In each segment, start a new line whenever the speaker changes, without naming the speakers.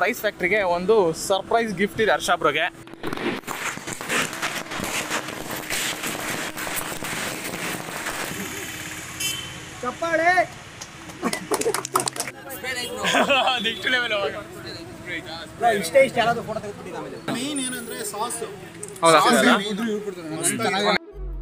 Fries ಫ್ಯಾಕ್ಟ್ರಿಗೆ ಒಂದು surprise gift ಇದೆ ಹರ್ಷಾಬ್ರಿಗೆ
ಇಷ್ಟೇ ಇಷ್ಟ ಯಾರಾದ್ರೂ ಫೋಟೋ ತೆಗೆದ್ಬಿಟ್ಟಿದ್ದ ಆಮೇಲೆ
ಮೇನ್ ಏನಂದ್ರೆ ಸಾಸ್
ಹೌದಾ
ಇದ್ರು ಇಟ್ಬಿಡ್ತಾರೆ ಮಸ್ತ್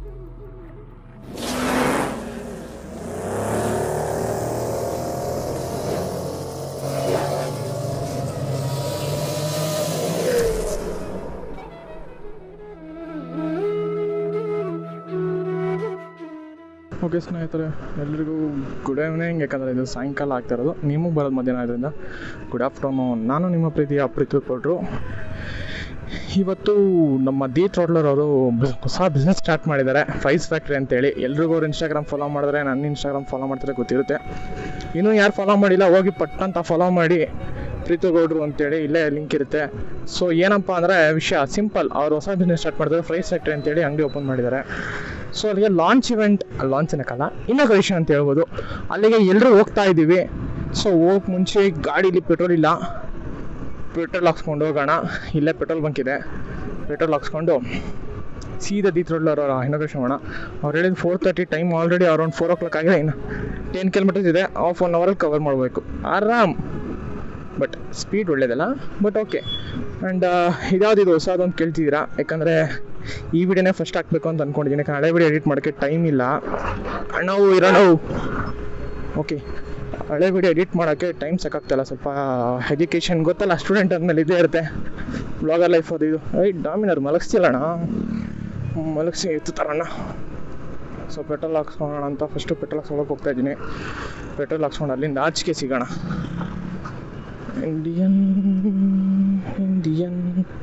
ಓಕೆ ಸ್ನೇಹಿತರೆ ಎಲ್ರಿಗೂ ಗುಡ್ ಈವ್ನಿಂಗ್ ಯಾಕಂದರೆ ಇದು ಸಾಯಂಕಾಲ ಆಗ್ತಾ ಇರೋದು ನಿಮಗೆ ಬರೋದು ಮಧ್ಯಾಹ್ನ ಇದರಿಂದ ಗುಡ್ ಆಫ್ಟರ್ನೂನ್ ನಾನು ನಿಮ್ಮ ಪ್ರೀತಿಯ ಪ್ರೀತಿ ಕೊಟ್ಟರು ಇವತ್ತು ನಮ್ಮ ದಿ ಟ್ರೋಡ್ಲರ್ ಅವರು ಹೊಸ ಬಿಸ್ನೆಸ್ ಸ್ಟಾರ್ಟ್ ಮಾಡಿದ್ದಾರೆ ಫೈಸ್ ಫ್ಯಾಕ್ಟ್ರಿ ಅಂತೇಳಿ ಎಲ್ರಿಗೂ ಅವ್ರು ಇನ್ಸ್ಟಾಗ್ರಾಮ್ ಫಾಲೋ ಮಾಡಿದ್ರೆ ನನ್ನ ಇನ್ಸ್ಟಾಗ್ರಾಮ್ ಫಾಲೋ ಮಾಡ್ತಾರೆ ಗೊತ್ತಿರುತ್ತೆ ಇನ್ನೂ ಯಾರು ಫಾಲೋ ಮಾಡಿಲ್ಲ ಹೋಗಿ ಪಟ್ಟಂತ ಫಾಲೋ ಮಾಡಿ ಪ್ರೀತು ಗೌಡ್ರು ಅಂತೇಳಿ ಇಲ್ಲೇ ಲಿಂಕ್ ಇರುತ್ತೆ ಸೊ ಏನಪ್ಪ ಅಂದರೆ ವಿಷಯ ಸಿಂಪಲ್ ಅವ್ರು ಹೊಸ ಬಿಸ್ನೆಸ್ ಸ್ಟಾರ್ಟ್ ಮಾಡಿದ್ದಾರೆ ಫ್ರೈಸ್ ಫ್ಯಾಕ್ಟ್ರಿ ಅಂತೇಳಿ ಅಂಗಡಿ ಓಪನ್ ಮಾಡಿದ್ದಾರೆ ಸೊ ಅಲ್ಲಿಗೆ ಲಾಂಚ್ ಇವೆಂಟ್ ಲಾಂಚ್ ಅನ್ನಕ್ಕಲ್ಲ ಇನಾಗ್ರೇಷನ್ ಅಂತ ಹೇಳ್ಬೋದು ಅಲ್ಲಿಗೆ ಎಲ್ಲರೂ ಹೋಗ್ತಾ ಇದ್ದೀವಿ ಸೊ ಹೋಗಕ್ಕೆ ಮುಂಚೆ ಗಾಡೀಲಿ ಪೆಟ್ರೋಲ್ ಇಲ್ಲ ಪೆಟ್ರೋಲ್ ಹಾಕ್ಸ್ಕೊಂಡು ಹೋಗೋಣ ಇಲ್ಲೇ ಪೆಟ್ರೋಲ್ ಬಂಕ್ ಇದೆ ಪೆಟ್ರೋಲ್ ಹಾಕ್ಸ್ಕೊಂಡು ಸೀದಾ ದೀತ್ ರೋಡ್ಲರ್ ಅವರ ಇನಾಗ್ರೇಷನ್ ಮಾಡೋಣ ಅವ್ರು ಹೇಳಿದ four thirty time already around four o'clock ಆಗಿದೆ ಇನ್ನು ಟೆನ್ ಕಿಲೋಮೀಟರ್ಸ್ ಇದೆ ಹಾಫ್ ಒನ್ ಅವರಲ್ಲಿ ಕವರ್ ಮಾಡಬೇಕು ಆರಾಮ್ ಬಟ್ ಸ್ಪೀಡ್ ಒಳ್ಳೇದಲ್ಲ ಬಟ್ ಓಕೆ ಆ್ಯಂಡ್ ಇದ್ಯಾವ್ದು ಇದು ಹೊಸದೊಂದು ಕೇಳ್ತಿದ್ದೀರಾ ಯಾಕಂದರೆ ಈ ವಿಡಿಯೋನೇ ಫಸ್ಟ್ ಹಾಕಬೇಕು ಅಂತ ಅಂದ್ಕೊಂಡಿದ್ದೀನಿ ಯಾಕಂದ್ರೆ ಹಳೆ ವಿಡಿಯೋ ಎಡಿಟ್ ಮಾಡೋಕ್ಕೆ ಟೈಮ್ ಇಲ್ಲ ಅಣ್ಣವು ಇರೋಣವು ಓಕೆ ಹಳೆ ವಿಡಿಯೋ ಎಡಿಟ್ ಮಾಡೋಕ್ಕೆ ಟೈಮ್ ಸಾಕಾಗ್ತಾಯಿಲ್ಲ ಸ್ವಲ್ಪ ಎಜುಕೇಷನ್ ಗೊತ್ತಲ್ಲ ಸ್ಟೂಡೆಂಟ್ ಅಂದಮೇಲೆ ಇದೇ ಇರುತ್ತೆ ಬ್ಲಾಗರ್ ಲೈಫ್ ಅದು ಇದು ಐ ಡಾಮಿನರ್ ಮಲಗಿಸ್ತಿಲ್ಲಣ್ಣ ಮಲಗಿಸಿ ಎತ್ತು ತರೋಣ ಸೊ ಪೆಟ್ರೋಲ್ ಹಾಕ್ಸ್ಕೊಳ್ಳೋಣ ಅಂತ ಫಸ್ಟು ಪೆಟ್ರೋಲ್ ಹಾಕ್ಸ್ಕೊಳಕ್ಕೆ ಹೋಗ್ತಾ ಇದ್ದೀನಿ ಪೆಟ್ರೋಲ್ ಹಾಕ್ಸ್ಕೊಂಡು ಅಲ್ಲಿಂದ ಆಚೆಗೆ ಸಿಗೋಣ ಇಂಡಿಯನ್ ಇಂಡಿಯನ್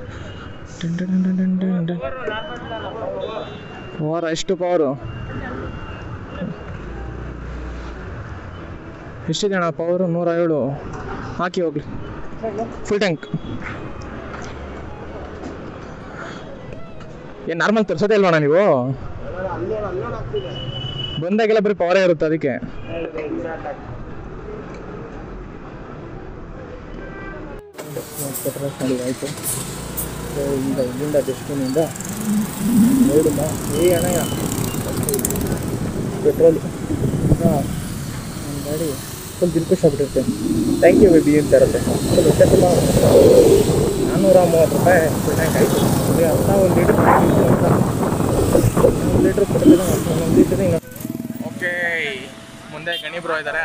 ಪವರ್ ಎಷ್ಟು ಪವರು ಎಷ್ಟಿದೆ ಅಣ್ಣ ಪವರು ನೂರ ಏಳು ಹಾಕಿ ಹೋಗ್ಲಿ ಫುಲ್ ಟ್ಯಾಂಕ್ ಏನು ನಾರ್ಮಲ್ ತರ್ಸೋದೇ ಇಲ್ವಣ್ಣ ನೀವು ಬಂದಾಗೆಲ್ಲ ಬರೀ ಪವರೇ ಇರುತ್ತೆ ಅದಕ್ಕೆ ಪೆಟ್ರೋಲ್ ಮಾಡಿ ಆಯಿತು ಸೊ ಇಲ್ಲಿಂದ ಇಲ್ಲಿಂದ ಡೆಸ್ಟಿನಿಂದ ನೋಡಿಲ್ಲ ಏ ಅಣ್ಣಯ್ಯ ಪೆಟ್ರೋಲ್ ಈಗ ನನ್ನ ಗಾಡಿ ಫುಲ್ ದಿಲ್ಕುಶ್ ಆಗ್ಬಿಟ್ಟಿರುತ್ತೆ ಥ್ಯಾಂಕ್ ಯು ಬೇಬಿ ಅಂತ ಇರುತ್ತೆ ಫುಲ್ ಹೊಟ್ಟೆ ತುಂಬ ನಾನ್ನೂರ ಮೂವತ್ತು ರೂಪಾಯಿ ಫುಲ್ ಟ್ಯಾಂಕ್ ಆಯಿತು ಅದೇ ಅಂತ ಒಂದು ಲೀಟ್ರ್ ಒಂದು ಲೀಟ್ರ್ ಕೊಡ್ತೀನಿ ಒಂದು ಲೀಟ್ರ್ ಹಿಂಗೆ ಓಕೆ ಮುಂದೆ ಗಣಿ ಬ್ರೋ ಇದ್ದಾರೆ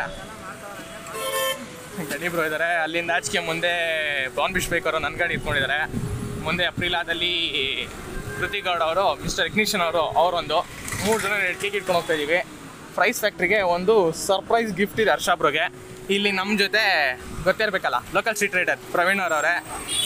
ಗಣಿ ಬ್ರೋ ಇದ್ದಾರೆ ಅಲ್ಲಿಂದ ಆಚೆಗೆ ಮುಂದೆ ಬಾನ್ ಬಿಶ್ ಬೇಕವರು ನನ್ನ ಗಾಡಿ ಇಟ್ಕೊಂಡಿದ್ದಾರೆ ಮುಂದೆ ಅಪ್ರಿಲಾದಲ್ಲಿ ಕೃತಿಕ್ ಗೌಡ್ ಅವರು ಮಿಸ್ಟರ್ ಇಗ್ನಿಷನ್ ಅವರು ಅವರೊಂದು ಮೂರು ಜನ ಕೇಕ್ ಇಟ್ಕೊಂಡು ಹೋಗ್ತಾ ಇದ್ದೀವಿ ಫ್ರೈಸ್ ಫ್ಯಾಕ್ಟ್ರಿಗೆ ಒಂದು ಸರ್ಪ್ರೈಸ್ ಗಿಫ್ಟ್ ಇದೆ ಹರ್ಷಾಬ್ರಿಗೆ ಇಲ್ಲಿ ನಮ್ಮ ಜೊತೆ ಗೊತ್ತಿರಬೇಕಲ್ಲ ಲೋಕಲ್ ಸ್ಟ್ರೀಟ್ ರೈಡರ್ ಪ್ರವೀಣ್ ಅವರವರೇ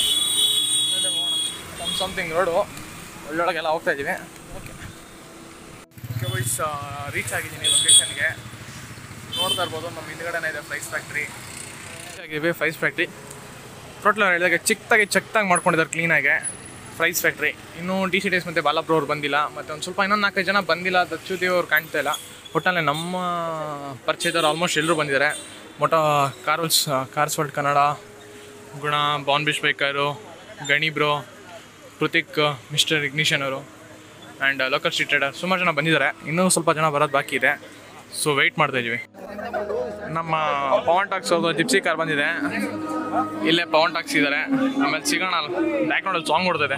ಸಮ್ ಸಮಥಿಂಗ್ ರೋಡು ಒಳ್ಳೊಳಗೆಲ್ಲ ಹೋಗ್ತಾ ಇದ್ದೀವಿ ಓಕೆ ಓಕೆ ವೈಸ್ ರೀಚ್ ಆಗಿದ್ದೀನಿ ಲೊಕೇಶನ್ಗೆ ನೋಡ್ತಾ ಇರ್ಬೋದು ನಮ್ಮ ಹಿಂದ್ಗಡೆನೇ ಇದೆ ಫ್ರೈಸ್ ಫ್ಯಾಕ್ಟ್ರಿ ಆಗಿವೆ ಫ್ರೈಸ್ ಫ್ಯಾಕ್ಟ್ರಿ ಟೋಟಲ್ ಹೇಳಿದಾಗ ಚಿಕ್ಕದಾಗಿ ಚೆಕ್ತಾಗಿ ಮಾಡ್ಕೊಂಡಿದ್ದಾರೆ ಕ್ಲೀನಾಗೆ ಫ್ರೈಸ್ ಫ್ಯಾಕ್ಟ್ರಿ ಇನ್ನೂ ಡಿ ಸಿ ಡೇಸ್ ಮತ್ತು ಬಾಲಾಪ್ರ ಅವ್ರು ಬಂದಿಲ್ಲ ಮತ್ತು ಒಂದು ಸ್ವಲ್ಪ ಇನ್ನೊಂದು ನಾಲ್ಕೈದು ಜನ ಬಂದಿಲ್ಲ ದಚ್ಚುದೇವ್ ಅವ್ರು ಕಾಣ್ತಾ ಇಲ್ಲ ಒಟ್ಟಲ್ಲಿ ನಮ್ಮ ಪರಿಚಯದವ್ರು ಆಲ್ಮೋಸ್ಟ್ ಎಲ್ಲರೂ ಬಂದಿದ್ದಾರೆ ಮೊಟ ಕಾರ್ವಲ್ಸ್ ಕಾರ್ಸ್ ವರ್ಲ್ಡ್ ಕನ್ನಡ ಗುಣ ಬಾನ್ ಬಿಶ್ ಬೇಕರು ಗಣಿ ಬ್ರೋ ಕೃತಿಕ್ ಮಿಸ್ಟರ್ ಇಗ್ನಿಷನ್ ಅವರು ಆ್ಯಂಡ್ ಲೋಕಲ್ ಸ್ಟ್ರೀಟ್ ರೈಡರ್ ಸುಮಾರು ಜನ ಬಂದಿದ್ದಾರೆ ಇನ್ನೂ ಸ್ವಲ್ಪ ಜನ ಬರೋದು ಬಾಕಿ ಇದೆ ಸೊ ವೆಯ್ಟ್ ಮಾಡ್ತಾ ಇದ್ದೀವಿ ನಮ್ಮ ಪವನ್ ಟಾಕ್ಸ್ ಅವ್ರದ್ದು ಜಿಪ್ಸಿ ಕಾರ್ ಬಂದಿದೆ ಇಲ್ಲೇ ಪವನ್ ಟಾಕ್ಸ್ ಇದ್ದಾರೆ ಆಮೇಲೆ ಸಿಗೋಣ ಬ್ಯಾಕ್ಗ್ರೌಂಡಲ್ಲಿ ಸಾಂಗ್ ಓಡ್ತಿದೆ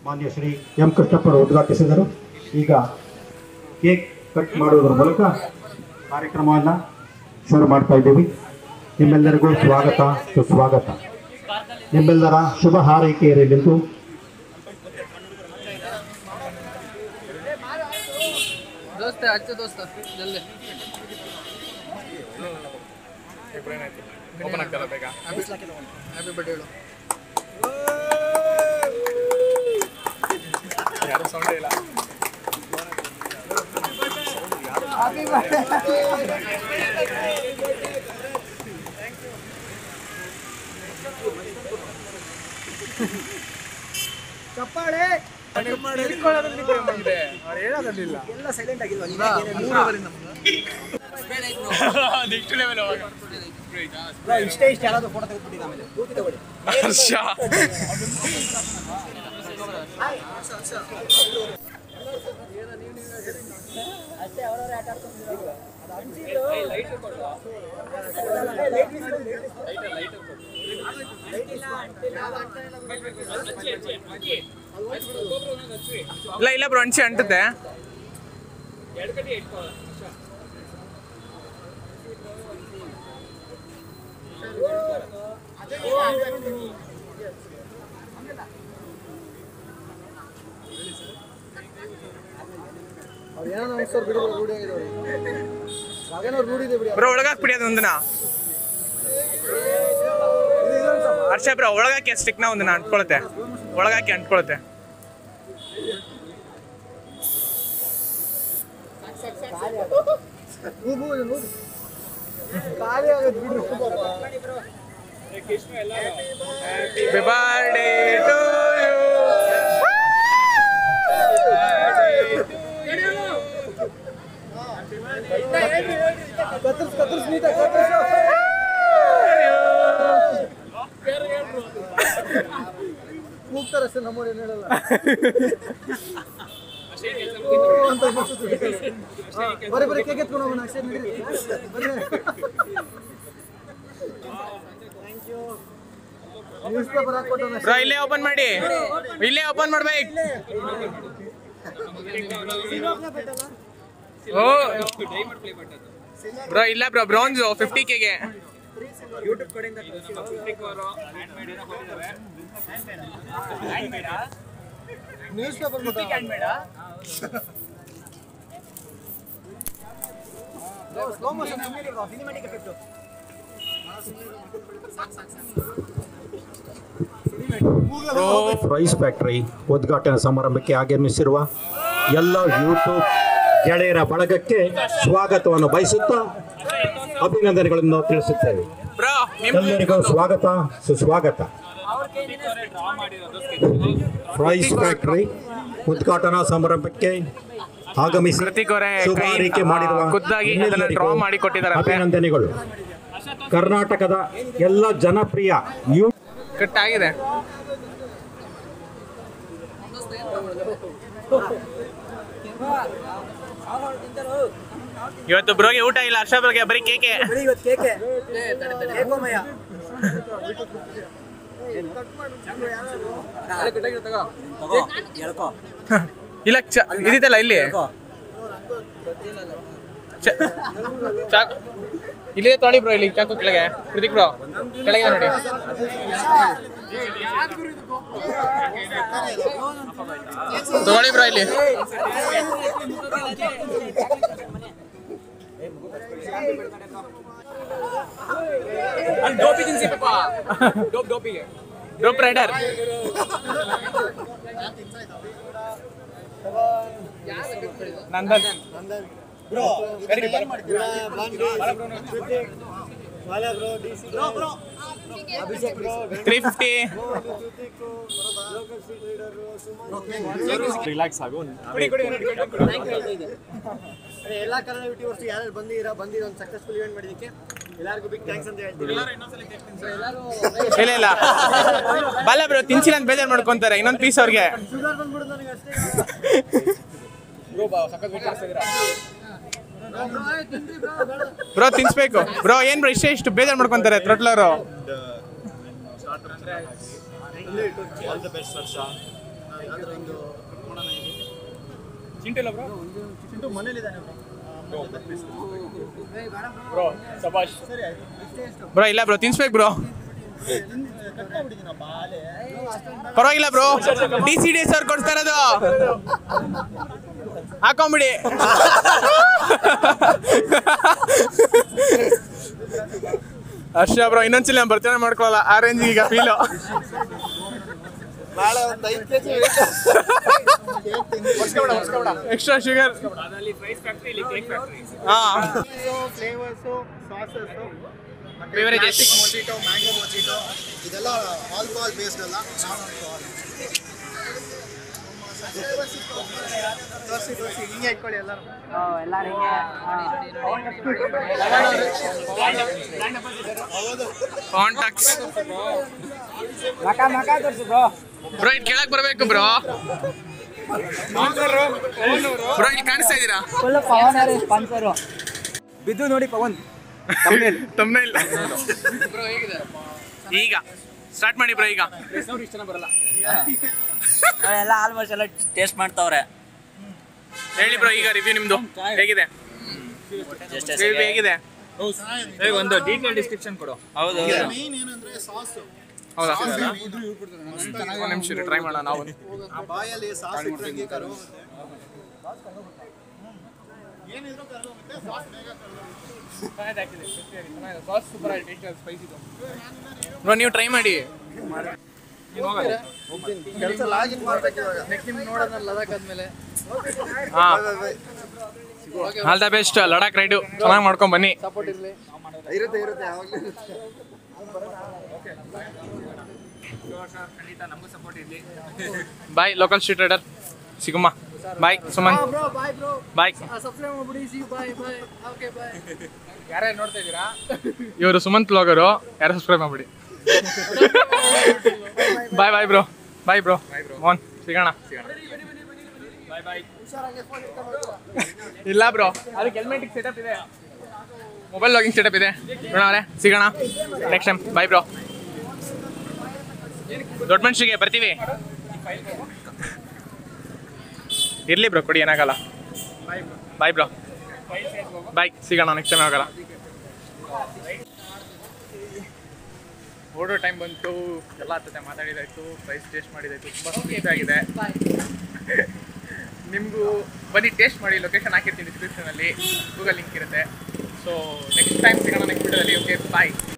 ಮಾನ್ಯ ಶ್ರೀ ಎಂ ಕೃಷ್ಣಪ್ಪರು ಉದ್ಘಾಟಿಸಿದರು ಈಗ ಕೇಕ್ ಕಟ್ ಮಾಡುವುದರ ಮೂಲಕ ಕಾರ್ಯಕ್ರಮವನ್ನು ಶುರು ಮಾಡ್ತಾ ಇದ್ದೀವಿ ನಿಮ್ಮೆಲ್ಲರಿಗೂ ಸ್ವಾಗತ ಸುಸ್ವಾಗತ ನಿಮ್ಮೆಲ್ಲರ ಶುಭ ಹಾರೈಕೆ ಇರಲೆಂದು
ದೋಸ್ತ ಹಚ್ಚು ದೋಸ್ತ ಜಲ್ದಿ
ಓಪನ್ ಆಗ್ತಲ್ಲ ಬೇಗ
ಹ್ಯಾಪಿ ಬರ್ಡೇ ಹೇಳು
ಯಾರು ಸೌಂಡೇ ಇಲ್ಲ
ಚಪ್ಪಾಳೆ ಎಲ್ಲ ಸೈಲೆಂಟ್ ಆಗಿಲ್ವಾ
ನೆಕ್ಸ್ಟ್ ಲೆವೆಲ್ ಅವಾಗ
ಬ್ರೋ ಇಷ್ಟೇ ಇಷ್ಟ ಯಾರಾದ್ರೂ ಫೋಟೋ ತೆಗೆದ್ಬಿಟ್ಟಿದ್ದು ಆಮೇಲೆ ಕೂತಿ ತಗೊಳ್ಳಿ
ಹರ್ಷ ಇಲ್ಲ ಇಲ್ಲ ಬ್ರೋ ಅಂಚೆ ಅಂಟುತ್ತೆ
ಅವ್ರು ಏನೋ ಅನ್ಸೋರು ಬಿಡಿ ರೂಢಿ ಆಗಿದವ್ರು ಅದೇನೋ ರೂಢಿ ಇದೆ ಬಿಡಿ
ಬ್ರೋ ಒಳಗಾಕ್ಬಿಡಿ ಅದೊಂದನ್ನ ಹರ್ಷ ಬ್ರೋ ಒಳಗಾಕಿ ಸ್ಟಿಕ್ನ ಒಂದನ್ನ ಅಂಟ್ಕೊಳುತ್ತೆ ಒಳಗಾಕಿ ಅಂಟ್ಕೊಳುತ್ತೆ
ಊಬು ಊಬು ಖಾಲಿ ಆಗೋದು ಬಿಡ್ರಿ
Happy birthday to you.
ಕತ್ತರ್ಸ್ ಕತ್ತರ್ಸ್ ನೀಟಾಗಿ ಕತ್ತರ್ಸು ಕೂಗ್ತಾರೆ ಅಷ್ಟೇ ನಮ್ಮವ್ರು ಏನು ಹೇಳಲ್ಲ ಓ ಅಂತ ಮುಗ್ಸುತ್ತೆ. ಹಾ, ಬರ್ರಿ ಬರ್ರಿ ಕೇಕ್ ಎತ್ಕೊಂಡು ಹೋಗೋಣ ಅಷ್ಟೇ ನಡೀರಿ ಬರ್ರಿ ನ್ಯೂಸ್ ಪೇಪರ್ ಹಾಕ್ಕೊಟ್ಟೋಣ
ಬ್ರೋ ಇಲ್ಲೇ ಓಪನ್ ಮಾಡಿ ಇಲ್ಲೇ ಓಪನ್ ಮಾಡ್ಬೇಕು ಓ ಬ್ರೋ ಇಲ್ಲ ಬ್ರೋ ಬ್ರೌನ್ಸ್ ಫಿಫ್ಟಿ ಕೆಗೆ
news paper
slow motion cinematic effect
fries factory ಉದ್ಘಾಟನಾ ಸಮಾರಂಭಕ್ಕೆ ಆಗಮಿಸಿರುವ ಎಲ್ಲ ಯೂಟ್ಯೂಬ್ ಗೆಳೆಯರ ಬಳಗಕ್ಕೆ ಸ್ವಾಗತವನ್ನು ಬಯಸುತ್ತಾ ಅಭಿನಂದನೆಗಳನ್ನು ತಿಳಿಸುತ್ತೇವೆ
ಬ್ರೋ ನಿಮ್
ಎಲ್ಲರಿಗೂ ಸ್ವಾಗತ ಸುಸ್ವಾಗತ ರೈಸ್ ಫ್ಯಾಕ್ಟರಿ ಉದ್ಘಾಟನಾ ಸಮಾರಂಭಕ್ಕೆ ಆಗಮಿಸಿ
ಕೃತಿಕ್ ಅವರೇ
ಶುಭ
ಕೈ
ಹಾರೈಕೆ ಮಾಡಿರುವ
ಖುದ್ದಾಗಿ ಅದನ್ನ
ಎಲ್ಲರಿಗೂ
ಡ್ರಾ ಮಾಡಿ ಕೊಟ್ಟಿದ್ದಾರಂತೆ
ಅಭಿನಂದನೆಗಳು ಕರ್ನಾಟಕದ ಎಲ್ಲ ಜನಪ್ರಿಯ ಯೂ
ಕಟ್ ಆಗಿದೆ ಇವತ್ತು ಬ್ರೋಗೆ ಊಟ ಇಲ್ಲ ಹರ್ಷ ಬ್ರೋಗೆ ಬರೀ ಕೇಕೆ
ಬರೀ ಇವತ್ತು ಕೇಕೆ ಕೇಕೋಮಯ್ಯ ತಗೋ ಎಳ್ಕೋ
ಇಲ್ಲ ಚ ಇದಿತ್ತಲ್ಲ ಇಲ್ಲಿ
ಎಳ್ಕೋ
ಚ- ಚಾಕು ಇಲ್ಲಿ ತೊಳಿ ಬ್ರೋ ಇಲ್ಲಿ ಚಾಕು ಕೆಳಗೆ ಕೃತಿಕ್ ಬ್ರೋ ಕೆಳಗೆ ನೋಡಿ ತಗೊಳ್ಳಿ ಬ್ರೋ ಇಲ್ಲಿ dope rider Nandan three fifty
ಎಲ್ಲ ಕನ್ನಡ ಯೂಟ್ಯೂಬರ್ಸ್ ಯಾರು ಬಂದಿರಾ ಬಂದಿರೋ ಒಂದು ಸಕ್ಸಸ್ಫುಲ್ ಇವೆಂಟ್ ಮಾಡಿದಕ್ಕೆ ಎಲ್ಲರಿಗೂ ಬಿಗ್ ಥ್ಯಾಂಕ್ಸ್ ಅಂತ ಹೇಳ್ತೀನಿ
ಇಲ್ಲ ಇಲ್ಲ ಬಲ್ಲ ಬ್ರೋ ತಿನ್ಸಿಲ್ಲ ಅಂತ ಬೇಜಾರು ಮಾಡ್ಕೊಂತಾರೆ ಇನ್ನೊಂದು ಪೀಸ್ ಅವ್ರಿಗೆ
ಶುಗರ್ ಬಂದ್ಬಿಡು ನನಗೆ ಅಷ್ಟೇ
ಬ್ರೋ ತಿನ್ಸ್ಬೇಕು ಬ್ರೋ ಏನ್ ಬ್ರೋ ಇಷ್ಟೇ ಇಷ್ಟು ಬೇಜಾರು ಮಾಡ್ಕೊಂತಾರೆ ಥ್ರೊಟ್ಲರು
ಯಾವ್ದಾದ್ರು ಒಂದು cut ಮಾಡೋಣ ಹೇಳಿ.
ಚಿಂಟು ಇಲ್ಲ ಬ್ರೋ
ಚಿಂಟು ಮನೇಲಿದ್ದಾನೆ ಬ್ರೋ
ಬ್ರೋ ಸಬಾಷ್
ಸರಿ ಆಯ್ತು ಎಷ್ಟೇ ಎಷ್ಟು
ಬ್ರೋ ಇಲ್ಲ ಬ್ರೋ ತಿನ್ಸ್ಬೇಕು ಬ್ರೋ
ಕಟ್ ಮಾಡ್ಬಿಟ್ಟಿದ್ದೀನಪ್ಪ ಅಲ್ಲೇ
ಪರವಾಗಿಲ್ಲ bro D C D sir ಕೊಡ್ತಾ ಇರೋದು ಹಾಕೊಂಬಿಡಿ ಹರ್ಷ ಬ್ರೋ ಇನ್ನೊಂದ್ಸಲ ನಾನು ಬರ್ತೇನೆ ಮಾಡ್ಕೊಳಲ್ಲ ಆ ರೇಂಜ್ ಈಗ ಫೀಲು
ಭಾಳ ಒಂದು ಐದು ಕೆ ಜಿ
ಎಕ್ಸ್ಟ್ರಾ ಶುಗರ್ ಹಾ
flavours sauces
Beverages.
Mojito mango mojito ಇದೆಲ್ಲ ಆಲ್ಕೋಹಾಲ್ ಬೇಸ್ಡ್ ಅಲ್ಲ ತೋರಿಸಿ ತೋರಿಸಿ ಹಿಂಗೆ ಇಟ್ಕೊಳ್ಳಿ ಎಲ್ಲರೂ
ಕಾಂಟ್ಯಾಕ್ಟ್ಸ್ ಬ್ರೋ ಇಲ್ಲಿ ಕೆಳಗೆ ಬರಬೇಕು ಬ್ರೋ ಬ್ರೋ ಇಲ್ಲಿ ಕಾಣಿಸ್ತಾ ಇದ್ದೀರಾ
ಬಿದ್ದು ನೋಡಿ ಪವನ್
ತಮ್ಮನೇಲ್ ಈಗ ಸ್ಟಾರ್ಟ್ ಮಾಡಿ ಬ್ರೋ ಈಗ
ಎಲ್ಲ ಆಲ್ಮೋಸ್ಟ್ ಎಲ್ಲ ಟೇಸ್ಟ್ ಮಾಡ್ತಾವ್ರೆ
ಹೇಳಿ ಬ್ರೋ ಈಗ ರಿವ್ಯೂ ನಿಮ್ದು ಹೇಗಿದೆ ರಿವ್ಯೂ ಹೇಗಿದೆ
ಒಂದು ಡೀಟೇಲ್ ಡಿಸ್ಕ್ರಿಪ್ಷನ್ ಕೊಡು
ಹೌದು
ಮೇನ್ ಏನಂದ್ರೆ ಸಾಸ್
ಹೌದಾ
ಇದ್ರು ಇವ್ರು ಕೊಡ್ತಾರೆ
ಒಂದು ನಿಮಿಷ ಟ್ರೈ ಮಾಡೋಣ ನಾವು
ಆ ಬಾಯಲ್ಲಿ ಸಾಸ್ ಇಟ್ಟಂಗೆ ಕರು ಏನಿದ್ರು ಕರ್ಗೋಗುತ್ತೆ ಸಾಸ್ ಬೇಗ
ಬ್ರೋ ನೀವು ಟ್ರೈ ಮಾಡಿ
ಕೆಲಸ ಲಾಗಿನ್ ಮಾಡ್ಬೇಕು ಇವಾಗ
ಹಾ all the best Ladakh ride ಚೆನ್ನಾಗಿ ಮಾಡ್ಕೊಂಡ್ ಬನ್ನಿ
ಇರುತ್ತೆ ಇರುತ್ತೆ ಯಾವಾಗಲೂ ಇರುತ್ತೆ
ಬಾಯ್ ಲೋಕಲ್ ಸ್ಟ್ರೀಟ್ ರೈಡರ್ ಸಿಗುಮ್ಮ bye Suman
bro bye bro
bye
subscribe ಮಾಡ್ಬಿಡಿ see bye bye okay bye
ಯಾರ್ಯಾರು ನೋಡ್ತಾ ಇದ್ದೀರಾ ಇವರು ಸುಮಂತ್ ಬ್ಲಾಗರು ಯಾರು ಸಬ್ಸ್ಕ್ರೈಬ್ ಮಾಡ್ಬಿಡಿ bye bye bro bye bro Mohan ಸಿಗೋಣ ಬಾಯ್ ಬಾಯ್ ಇಲ್ಲ ಬ್ರೋ ಅದಕ್ಕೆ ಹೆಲ್ಮೆಟ್ ಸೆಟಪ್ ಇದೆ ಮೊಬೈಲ್ ಲಾಗಿಂಗ್ ಸೆಟಪ್ ಇದೆ ನೋಡೋಣ ಸಿಗೋಣ ನೆಕ್ಸ್ಟ್ ಟೈಮ್ ಬಾಯ್ ಬ್ರೋ ದೊಡ್ಡ ಮನುಷ್ಯರಿಗೆ ಬರ್ತೀವಿ ಇರ್ಲಿ ಬ್ರೋ ಕೊಡಿ ಏನಾಗಲ್ಲ ಬಾಯ್ ಬ್ರೋ ಬಾಯ್ ಸಿಗೋಣ ನೆಕ್ಸ್ಟ್ ಟೈಮ್ ಆಗಲ್ಲ ಓಡೋ ಟೈಮ್ ಬಂತು ಎಲ್ಲ ಜೊತೆ ಮಾತಾಡಿದಾಯ್ತು ಪ್ರೈಸ್ ಟೇಸ್ಟ್ ಮಾಡಿದಾಯ್ತು ತುಂಬ ಖುಷಿ ಆಗಿದೆ ನಿಮಗೂ ಬನ್ನಿ ಟೇಸ್ಟ್ ಮಾಡಿ ಲೊಕೇಶನ್ ಹಾಕಿರ್ತೀನಿ ಡಿಸ್ಕ್ರಿಪ್ಷನಲ್ಲಿ ಗೂಗಲ್ ಲಿಂಕ್ ಇರುತ್ತೆ ಸೊ ನೆಕ್ಸ್ಟ್ ಟೈಮ್ ಸಿಗೋಣ ನೆಕ್ಸ್ಟ್ ವಿಡಿಯೋದಲ್ಲಿ ಓಕೆ ಬಾಯ್